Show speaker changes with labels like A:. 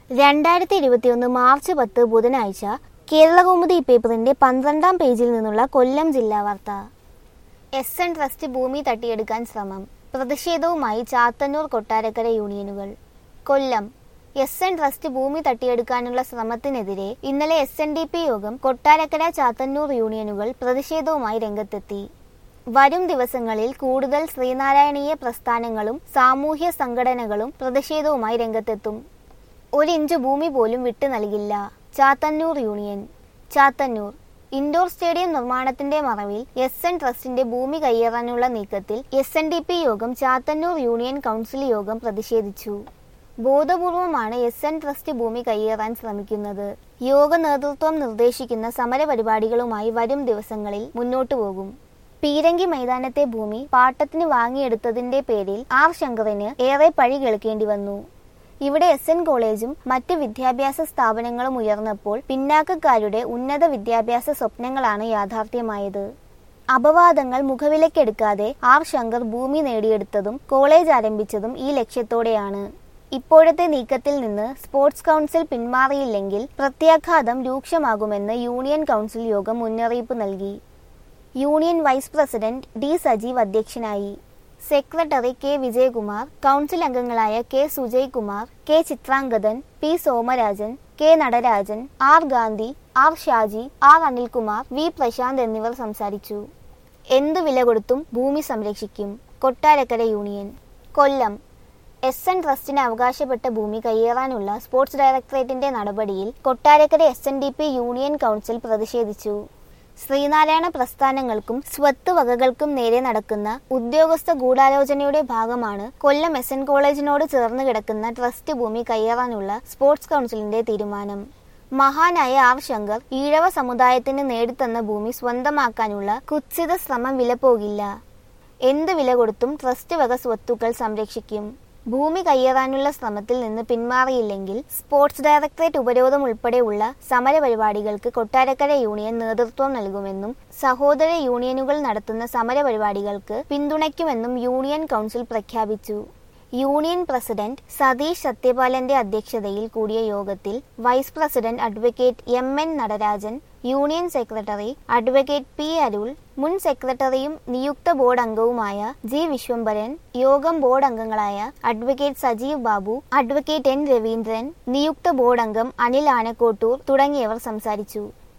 A: രണ്ടായിരത്തി ഇരുപത്തിയൊന്ന് മാർച്ച് പത്ത് ബുധനാഴ്ച കേരളകൗമുദി പേപ്പറിന്റെ പന്ത്രണ്ടാം പേജിൽ നിന്നുള്ള കൊല്ലം ജില്ലാ വാർത്ത എസ് എൻ ട്രസ്റ്റ് ഭൂമി തട്ടിയെടുക്കാൻ ശ്രമം പ്രതിഷേധവുമായി ചാത്തന്നൂർ കൊട്ടാരക്കര യൂണിയനുകൾ കൊല്ലം എസ് എൻ ട്രസ്റ്റ് ഭൂമി തട്ടിയെടുക്കാനുള്ള ശ്രമത്തിനെതിരെ ഇന്നലെ എസ് എൻ ഡി പി യോഗം കൊട്ടാരക്കര ചാത്തന്നൂർ യൂണിയനുകൾ പ്രതിഷേധവുമായി രംഗത്തെത്തി വരും ദിവസങ്ങളിൽ കൂടുതൽ ശ്രീനാരായണീയ പ്രസ്ഥാനങ്ങളും സാമൂഹ്യ സംഘടനകളും പ്രതിഷേധവുമായി രംഗത്തെത്തും ഒരു ഇഞ്ച് ഭൂമി പോലും വിട്ടു നൽകില്ല Chathannoor union Chathannoor indoor stadium നിർമ്മാണത്തിന്റെ മറവിൽ എസ് എൻ ട്രസ്റ്റിന്റെ ഭൂമി കയ്യേറാനുള്ള നീക്കത്തിൽ എസ് എൻ ഡി പി യോഗം ചാത്തന്നൂർ യൂണിയൻ കൗൺസിൽ യോഗം പ്രതിഷേധിച്ചു ബോധപൂർവമാണ് എസ് എൻ ട്രസ്റ്റ് ഭൂമി കയ്യേറാൻ ശ്രമിക്കുന്നത് യോഗ നേതൃത്വം നിർദ്ദേശിക്കുന്ന സമരപരിപാടികളുമായി വരും ദിവസങ്ങളിൽ മുന്നോട്ടു പോകും പീരങ്കി മൈതാനത്തെ ഭൂമി പാട്ടത്തിന് വാങ്ങിയെടുത്തതിന്റെ പേരിൽ ആർ ശങ്കറിന് ഏറെ പഴി കേൾക്കേണ്ടി വന്നു ഇവിടെ എസ് എൻ കോളേജും മറ്റ് വിദ്യാഭ്യാസ സ്ഥാപനങ്ങളും ഉയർന്നപ്പോൾ പിന്നാക്കക്കാരുടെ ഉന്നത വിദ്യാഭ്യാസ സ്വപ്നങ്ങളാണ് യാഥാർത്ഥ്യമായത് അപവാദങ്ങൾ മുഖവിലക്കെടുക്കാതെ ആർ ശങ്കർ ഭൂമി നേടിയെടുത്തതും കോളേജ് ആരംഭിച്ചതും ഈ ലക്ഷ്യത്തോടെയാണ് ഇപ്പോഴത്തെ നീക്കത്തിൽ നിന്ന് സ്പോർട്സ് കൗൺസിൽ പിന്മാറിയില്ലെങ്കിൽ പ്രത്യാഘാതം രൂക്ഷമാകുമെന്ന് യൂണിയൻ കൗൺസിൽ യോഗം മുന്നറിയിപ്പ് നൽകി union vice president D Sajeev അധ്യക്ഷനായി സെക്രട്ടറി കെ വിജയകുമാർ കൗൺസിൽ അംഗങ്ങളായ K Sujay Kumar K Chithrangathan P Somarajan K Natarajan R Gandhi R Shaji R Anilkumar V Prashanth എന്നിവർ സംസാരിച്ചു എന്തു വില കൊടുത്തും ഭൂമി സംരക്ഷിക്കും Kottarakkara union Kollam S N ട്രസ്റ്റിന് അവകാശപ്പെട്ട ഭൂമി കയ്യേറാനുള്ള സ്പോർട്സ് ഡയറക്ടറേറ്റിന്റെ നടപടിയിൽ Kottarakkara S N D P union council പ്രതിഷേധിച്ചു ശ്രീനാരായണ പ്രസ്ഥാനങ്ങൾക്കും സ്വത്ത് വകകൾക്കും നേരെ നടക്കുന്ന ഉദ്യോഗസ്ഥ ഗൂഢാലോചനയുടെ ഭാഗമാണ് കൊല്ലം എസ് എൻ കോളേജിനോട് ചേർന്ന് കിടക്കുന്ന ട്രസ്റ്റ് ഭൂമി കയ്യേറാനുള്ള സ്പോർട്സ് കൗൺസിലിന്റെ തീരുമാനം മഹാനായ ആർ ശങ്കർ ഈഴവ സമുദായത്തിന് നേടിത്തന്ന ഭൂമി സ്വന്തമാക്കാനുള്ള കുത്സിത ശ്രമം വിലപ്പോകില്ല എന്ത് വില കൊടുത്തും ട്രസ്റ്റ് വക സ്വത്തുക്കൾ സംരക്ഷിക്കും ഭൂമി കയ്യേറാനുള്ള ശ്രമത്തിൽ നിന്ന് പിന്മാറിയില്ലെങ്കിൽ സ്പോർട്സ് ഡയറക്ടറേറ്റ് ഉപരോധം ഉൾപ്പെടെയുള്ള സമരപരിപാടികൾക്ക് കൊട്ടാരക്കര യൂണിയൻ നേതൃത്വം നൽകുമെന്നും സഹോദര യൂണിയനുകൾ നടത്തുന്ന സമരപരിപാടികൾക്ക് പിന്തുണയ്ക്കുമെന്നും യൂണിയൻ കൗൺസിൽ പ്രഖ്യാപിച്ചു യൂണിയൻ പ്രസിഡന്റ് സതീഷ് സത്യപാലന്റെ അധ്യക്ഷതയിൽ കൂടിയ യോഗത്തിൽ vice president advocate M N Natarajan union secretary advocate P Arul മുൻ സെക്രട്ടറിയും നിയുക്ത ബോർഡ് അംഗവുമായ ജി വിശ്വംഭരൻ യോഗം ബോർഡ് അംഗങ്ങളായ advocate Sajeev Babu advocate N Raveendran നിയുക്ത ബോർഡ് അംഗം അനിൽ ആനക്കോട്ടൂർ തുടങ്ങിയവർ സംസാരിച്ചു